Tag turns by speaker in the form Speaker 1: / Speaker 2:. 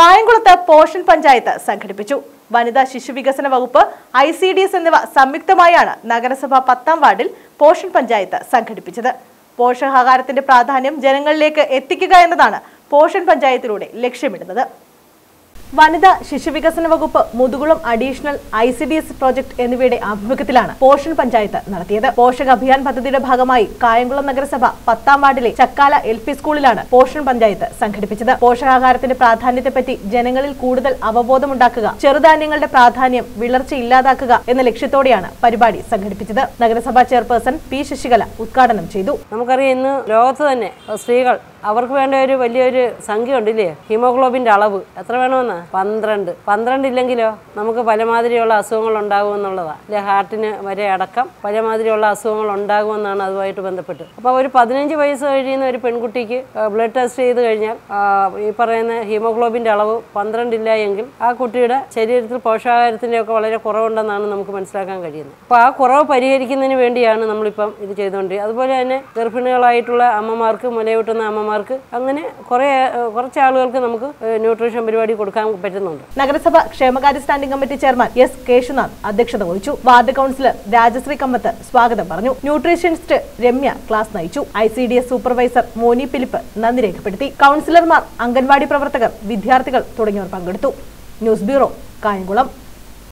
Speaker 1: കായംകുളത്ത് പോഷൻ പഞ്ചായത്ത് സംഘടിപ്പിച്ചു വനിതാ ശിശു വികസന വകുപ്പ് ഐ സി ഡി എസ് എന്നിവ സംയുക്തമായാണ് നഗരസഭ പത്താം വാർഡിൽ പോഷൻ പഞ്ചായത്ത് സംഘടിപ്പിച്ചത് പോഷകാഹാരത്തിന്റെ പ്രാധാന്യം ജനങ്ങളിലേക്ക് എത്തിക്കുക എന്നതാണ് പോഷൻ പഞ്ചായത്തിലൂടെ ലക്ഷ്യമിടുന്നത് വനിതാ ശിശുവികസന വകുപ്പ് Muthukulam additional I C D S project എന്നിവയുടെ ആഭിമുഖ്യത്തിലാണ് പോഷൻ പഞ്ചായത്ത് നടത്തിയത് പോഷക അഭിയാൻ പദ്ധതിയുടെ ഭാഗമായി കായംകുളം നഗരസഭ പത്താം വാർഡിലെ ചക്കാല എൽ പി സ്കൂളിലാണ് പോഷൻ പഞ്ചായത്ത് സംഘടിപ്പിച്ചത് പോഷകാഹാരത്തിന്റെ പ്രാധാന്യത്തെപ്പറ്റി ജനങ്ങളിൽ കൂടുതൽ അവബോധമുണ്ടാക്കുക ചെറുധാന്യങ്ങളുടെ പ്രാധാന്യം വിളർച്ച ഇല്ലാതാക്കുക എന്ന ലക്ഷ്യത്തോടെയാണ് പരിപാടി സംഘടിപ്പിച്ചത് നഗരസഭാ ചെയർപേഴ്സൺ പി ശശികല ഉദ്ഘാടനം ചെയ്തു
Speaker 2: നമുക്കറിയാം ഇന്ന് ലോകത്ത് തന്നെ സ്ത്രീകൾ അവർക്ക് വേണ്ട ഒരു വലിയൊരു സംഖ്യ ഉണ്ടില്ലേ ഹീമോഗ്ലോബിൻ്റെ അളവ് എത്ര വേണമെന്ന് പന്ത്രണ്ട് പന്ത്രണ്ട് ഇല്ലെങ്കിലോ നമുക്ക് പലമാതിരിയുള്ള അസുഖങ്ങൾ ഉണ്ടാകും എന്നുള്ളതാണ് അല്ലെ ഹാർട്ടിന് വരെ അടക്കം പലമാതിരിയുള്ള അസുഖങ്ങൾ ഉണ്ടാകുമെന്നാണ് അതുമായിട്ട് ബന്ധപ്പെട്ട് അപ്പോൾ ഒരു പതിനഞ്ച് വയസ്സ് കഴിയുന്ന ഒരു പെൺകുട്ടിക്ക് ബ്ലഡ് ടെസ്റ്റ് ചെയ്ത് കഴിഞ്ഞാൽ ആ, ഈ പറയുന്ന ഹീമോഗ്ലോബിൻ്റെ അളവ് പന്ത്രണ്ടില്ല എങ്കിൽ ആ കുട്ടിയുടെ ശരീരത്തിൽ പോഷകാഹാരത്തിൻ്റെ ഒക്കെ വളരെ കുറവുണ്ടെന്നാണ് നമുക്ക് മനസ്സിലാക്കാൻ കഴിയുന്നത് അപ്പോൾ ആ കുറവ് പരിഹരിക്കുന്നതിന് വേണ്ടിയാണ് നമ്മളിപ്പം ഇത് ചെയ്തുകൊണ്ട് അതുപോലെ തന്നെ ഗർഭിണികളായിട്ടുള്ള അമ്മമാർക്ക് മുലയൂട്ടുന്ന അമ്മമാർക്ക് അങ്ങനെ കുറേ ഏഹ്, കുറച്ച് ആളുകൾക്ക് നമുക്ക് ഏഹ്, ന്യൂട്രീഷൻ പരിപാടി കൊടുക്കാൻ പറ്റുന്നുണ്ട്
Speaker 1: നഗരസഭ ക്ഷേമകാര്യ standing committee chairman S Keshunath അധ്യക്ഷത വഹിച്ചു വാർഡ് കൌൺസിലർ രാജശ്രീ കമ്മത്ത് സ്വാഗതം പറഞ്ഞു ന്യൂട്രീഷ്യനിസ്റ്റ് രമ്യ ക്ലാസ് നയിച്ചു I C D S supervisor Moni Philip നന്ദി രേഖപ്പെടുത്തി കൌൺസിലർമാർ അംഗൻവാടി പ്രവർത്തകർ വിദ്യാർത്ഥികൾ തുടങ്ങിയവർ പങ്കെടുത്തു ന്യൂസ് ബ്യൂറോ കായംകുളം